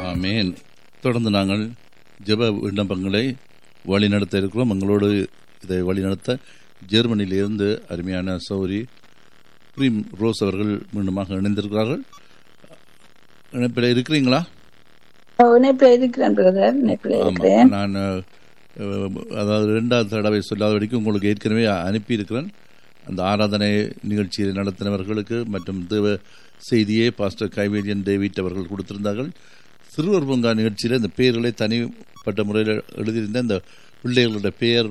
ஆமேன் தொடர்ந்து நாங்கள் ஜெப விண்ணப்பங்களை வழிநடத்த இருக்கிறோம் எங்களோடு இதை வழிநடத்த ஜெர்மனியிலிருந்து அருமையான சௌரி பிரீம் ரோஸ் அவர்கள் மீண்டுமாக இணைந்திருக்கிறார்கள் இணைப்பில் இருக்கிறீங்களா இணைப்பில் இருக்கிறேன் பிரதர் இணைப்பில் ஆமா இருக்கிறேன் நான் அஹ், அதாவது ரெண்டாவது தடவை சொல்லாத வரைக்கும் உங்களுக்கு ஏற்கனவே அனுப்பியிருக்கிறேன் அந்த ஆராதனை நிகழ்ச்சியை நடத்தினவர்களுக்கு மற்றும் தேவ செய்தியை பாஸ்டர் கைவேலியன் டேவிட் அவர்கள் கொடுத்திருந்தார்கள் சிறுவர் பூங்கா நிகழ்ச்சியில் இந்த பெயர்களை தனிப்பட்ட முறையில் எழுதியிருந்த இந்த பிள்ளைகளோட பெயர்